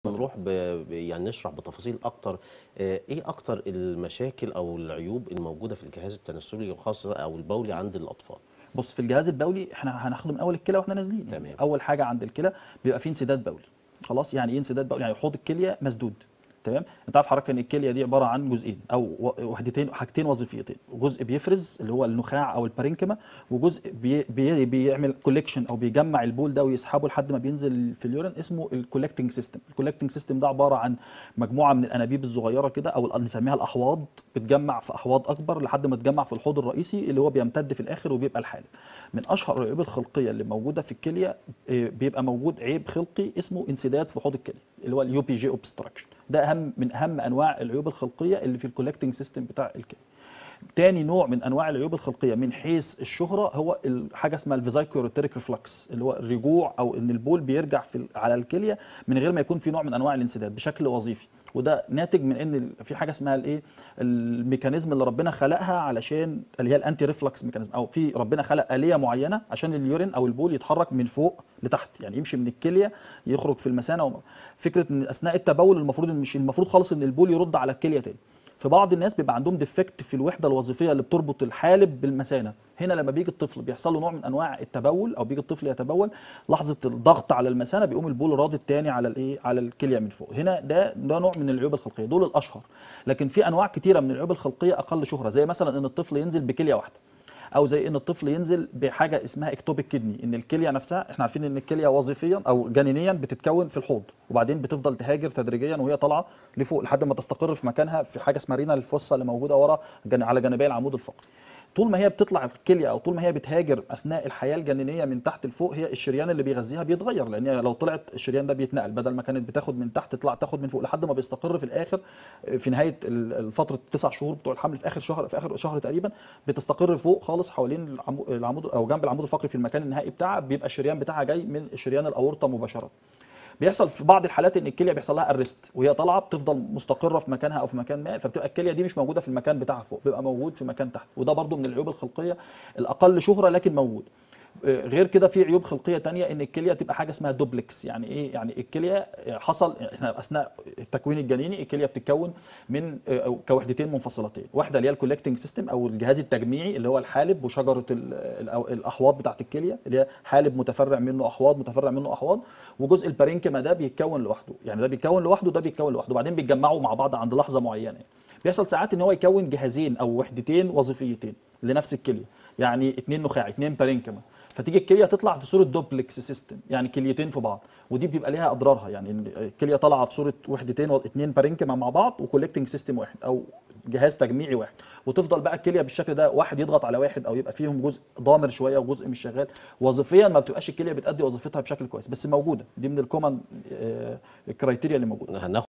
نروح ب... ب- يعني نشرح بتفاصيل اكتر آه، ايه اكتر المشاكل او العيوب الموجوده في الجهاز التناسلي وخاصه او البولي عند الاطفال بص في الجهاز البولي احنا هناخده من اول الكلى واحنا نازلين تمام. اول حاجه عند الكلى بيبقى فيه انسداد بولي خلاص يعني ايه انسداد بولي يعني حوض الكليه مسدود تمام انت عارف حضرتك ان الكليه دي عباره عن جزئين او و- وحدتين حاجتين وظيفيتين جزء بيفرز اللي هو النخاع او البارينكما وجزء بي بي بيعمل كوليكشن او بيجمع البول ده ويسحبه لحد ما بينزل في اليورين اسمه الكولكتنج سيستم الكولكتنج سيستم ده عباره عن مجموعه من الانابيب الصغيره كده او ال- نسميها الاحواض بتجمع في احواض اكبر لحد ما تجمع في الحوض الرئيسي اللي هو بيمتد في الاخر وبيبقى الحالب من اشهر العيوب الخلقيه اللي موجوده في الكليه آه، بيبقى موجود عيب خلقي اسمه انسداد في حوض الكليه اللي هو اليو بي جي اوبستراكشن ده اهم من اهم انواع العيوب الخلقيه اللي في الكولكتنج سيستم بتاع الكليه تاني نوع من انواع العيوب الخلقيه من حيث الشهره هو ال- حاجه اسمها الفيزايكوريتيريك ريفلكس اللي هو الرجوع او ان البول بيرجع في ال- على الكليه من غير ما يكون في نوع من انواع الانسداد بشكل وظيفي وده ناتج من ان ال- في حاجه اسمها الايه الميكانيزم اللي ربنا خلقها علشان اللي هي الانتي ريفلكس ميكانيزم او في ربنا خلق اليه معينه عشان اليورين او البول يتحرك من فوق لتحت يعني يمشي من الكليه يخرج في المثانه وم- فكره ان اثناء التبول المفروض إن مش المفروض خالص ان البول يرد على الكليه تاني في بعض الناس بيبقى عندهم ديفكت في الوحده الوظيفيه اللي بتربط الحالب بالمثانه هنا لما بيجي الطفل بيحصل له نوع من انواع التبول او بيجي الطفل يتبول لحظه الضغط على المثانه بيقوم البول رادد تاني على الايه على الكليه من فوق هنا ده ده نوع من العيوب الخلقيه دول الاشهر لكن في انواع كتيره من العيوب الخلقيه اقل شهره زي مثلا ان الطفل ينزل بكليه واحده او زي ان الطفل ينزل بحاجه اسمها اكتوبيك كدني ان الكليه نفسها احنا عارفين ان الكليه وظيفيا او جنينيا بتتكون في الحوض وبعدين بتفضل تهاجر تدريجيا وهي طالعه لفوق لحد ما تستقر في مكانها في حاجه اسمها رينا الفوسا اللي موجوده ورا جن- على جانبي العمود الفقري طول ما هي بتطلع الكليه او طول ما هي بتهاجر اثناء الحياه الجنينيه من تحت لفوق هي الشريان اللي بيغذيها بيتغير لان هي لو طلعت الشريان ده بيتنقل بدل ما كانت بتاخد من تحت تطلع تاخد من فوق لحد ما بيستقر في الاخر في نهايه ال- الفتره التسع شهور بتوع الحمل في اخر شهر في اخر شهر تقريبا بتستقر فوق خالص حوالين العمو- العمود او جنب العمود الفقري في المكان النهائي بتاعها بيبقى الشريان بتاعها جاي من شريان الاورطه مباشره بيحصل في بعض الحالات ان الكليه بيحصل لها ارست وهي طالعه بتفضل مستقره في مكانها او في مكان ما فبتبقى الكليه دي مش موجوده في المكان بتاعها فوق بيبقى موجود في مكان تحت وده برضو من العيوب الخلقيه الاقل شهره لكن موجود آه، غير كده في عيوب خلقيه تانية ان الكليه تبقى حاجه اسمها دوبلكس يعني ايه يعني الكليه حصل احنا اثناء التكوين الجنيني الكليه بتتكون من آه، أو كوحدتين منفصلتين واحده اللي هي الكولكتنج سيستم او الجهاز التجميعي اللي هو الحالب وشجره ال- ال- الاحواض بتاعت الكليه اللي هي حالب متفرع منه احواض متفرع منه احواض وجزء البارينكما ده بيتكون لوحده يعني ده بيتكون لوحده ده بيتكون لوحده وبعدين بيتجمعوا مع بعض عند لحظه معينه يعني. بيحصل ساعات ان هو يكون جهازين او وحدتين وظيفيتين لنفس الكليه يعني اتنين نخاع اتنين بارينكما فتيجي الكليه تطلع في صوره دوبلكس سيستم يعني كليتين في بعض ودي بيبقى ليها اضرارها يعني إن الكليه طالعه في صوره وحدتين اتنين بارينكما مع بعض وكولكتنج سيستم واحد او جهاز تجميعي واحد وتفضل بقى الكليه بالشكل ده واحد يضغط على واحد او يبقى فيهم جزء ضامر شويه وجزء مش شغال وظيفيا ما بتبقاش الكليه بتأدي وظيفتها بشكل كويس بس موجوده دي من الكومن كرايتيريا اللي موجوده هناخد